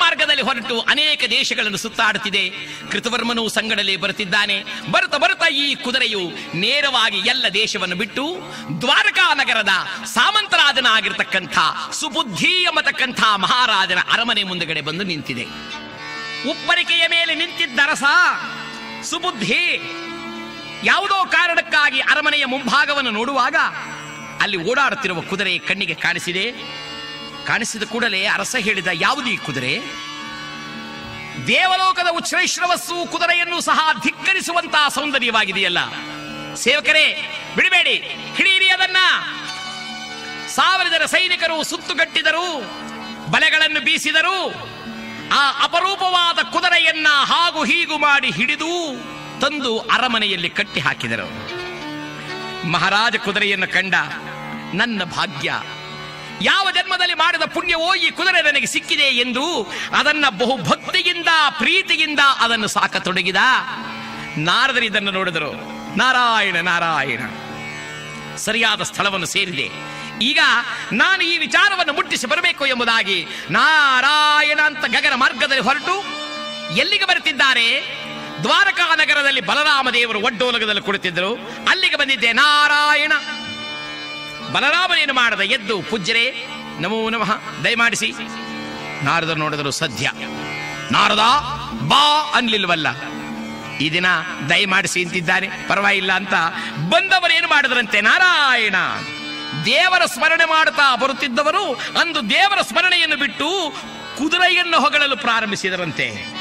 ಮಾರ್ಗದಲ್ಲಿ ಹೊರಟು ಅನೇಕ ದೇಶಗಳನ್ನು ಸುತ್ತಾಡುತ್ತಿದೆ ಕೃತವರ್ಮನು ಸಂಗಡಲೆ ಬರುತ್ತಿದ್ದಾನೆ ಬರುತ್ತಾ ಬರುತ್ತಾ ಈ ಕುದುರೆಯು ನೇರವಾಗಿ ಎಲ್ಲ ದೇಶವನ್ನು ಬಿಟ್ಟು ದ್ವಾರಕಾ ನಗರದ ಸಾಮಂತರಾಜನಾಗಿರ್ತಕ್ಕಂಥ ಸುಬುದ್ಧಿ ಎಂಬತಕ್ಕಂಥ ಮಹಾರಾಜನ ಅರಮನೆ ಮುಂದುಗಡೆ ಬಂದು ನಿಂತಿದೆ ಉಪ್ಪರಿಕೆಯ ಮೇಲೆ ನಿಂತಿದ್ದ ರಸ ಸುಬುದ್ಧಿ ಯಾವುದೋ ಕಾರಣಕ್ಕಾಗಿ ಅರಮನೆಯ ಮುಂಭಾಗವನ್ನು ನೋಡುವಾಗ ಅಲ್ಲಿ ಓಡಾಡುತ್ತಿರುವ ಕುದುರೆ ಕಣ್ಣಿಗೆ ಕಾಣಿಸಿದೆ ಕಾಣಿಸಿದ ಕೂಡಲೇ ಅರಸ ಹೇಳಿದ ಯಾವುದು ಈ ಕುದುರೆ ದೇವಲೋಕದ ಉಚ್ಛ್ರೈಶ್ರವಸ್ಸು ಕುದುರೆಯನ್ನು ಸಹ ಧಿಕ್ಕರಿಸುವಂತಹ ಸೌಂದರ್ಯವಾಗಿದೆಯಲ್ಲ ಸೇವಕರೇ ಬಿಡಬೇಡಿ ಹಿಡಿಯಿರಿ ಅದನ್ನ ಸಾವಿರ ಜನ ಸೈನಿಕರು ಸುತ್ತುಗಟ್ಟಿದರು ಬಲೆಗಳನ್ನು ಬೀಸಿದರು ಆ ಅಪರೂಪವಾದ ಕುದುರೆಯನ್ನ ಹಾಗೂ ಹೀಗೂ ಮಾಡಿ ಹಿಡಿದು ತಂದು ಅರಮನೆಯಲ್ಲಿ ಕಟ್ಟಿ ಹಾಕಿದರು ಮಹಾರಾಜ ಕುದುರೆಯನ್ನು ಕಂಡ ನನ್ನ ಭಾಗ್ಯ ಯಾವ ಜನ್ಮದಲ್ಲಿ ಮಾಡಿದ ಪುಣ್ಯವೋ ಈ ಕುದುರೆ ನನಗೆ ಸಿಕ್ಕಿದೆ ಎಂದು ಅದನ್ನ ಬಹು ಭಕ್ತಿಯಿಂದ ಪ್ರೀತಿಯಿಂದ ಅದನ್ನು ಸಾಕತೊಡಗಿದ ನಾರದರು ಇದನ್ನು ನೋಡಿದರು ನಾರಾಯಣ ನಾರಾಯಣ ಸರಿಯಾದ ಸ್ಥಳವನ್ನು ಸೇರಿದೆ ಈಗ ನಾನು ಈ ವಿಚಾರವನ್ನು ಮುಟ್ಟಿಸಿ ಬರಬೇಕು ಎಂಬುದಾಗಿ ನಾರಾಯಣ ಅಂತ ಗಗನ ಮಾರ್ಗದಲ್ಲಿ ಹೊರಟು ಎಲ್ಲಿಗೆ ಬರುತ್ತಿದ್ದಾರೆ ದ್ವಾರಕಾ ನಗರದಲ್ಲಿ ಬಲರಾಮ ದೇವರು ಒಡ್ಡೋಲಗದಲ್ಲಿ ಕುಳಿತಿದ್ದರು ಅಲ್ಲಿಗೆ ಬಂದಿದ್ದೆ ನಾರಾಯಣ ಬಲರಾಮನೇನು ಮಾಡದ ಎದ್ದು ಪೂಜ್ಯರೇ ನಮೋ ನಮಃ ದಯಮಾಡಿಸಿ ನಾರದರು ನೋಡಿದರು ಸದ್ಯ ನಾರದ ಬಾ ಅನ್ಲಿಲ್ವಲ್ಲ ಈ ದಿನ ದಯಮಾಡಿಸಿ ಅಂತಿದ್ದಾನೆ ಪರವಾಗಿಲ್ಲ ಅಂತ ಬಂದವರೇನು ಮಾಡಿದ್ರಂತೆ ನಾರಾಯಣ ದೇವರ ಸ್ಮರಣೆ ಮಾಡುತ್ತಾ ಬರುತ್ತಿದ್ದವರು ಅಂದು ದೇವರ ಸ್ಮರಣೆಯನ್ನು ಬಿಟ್ಟು ಕುದುರೆಯನ್ನು ಹೊಗಳಲು ಪ್ರಾರಂಭಿಸಿದರಂತೆ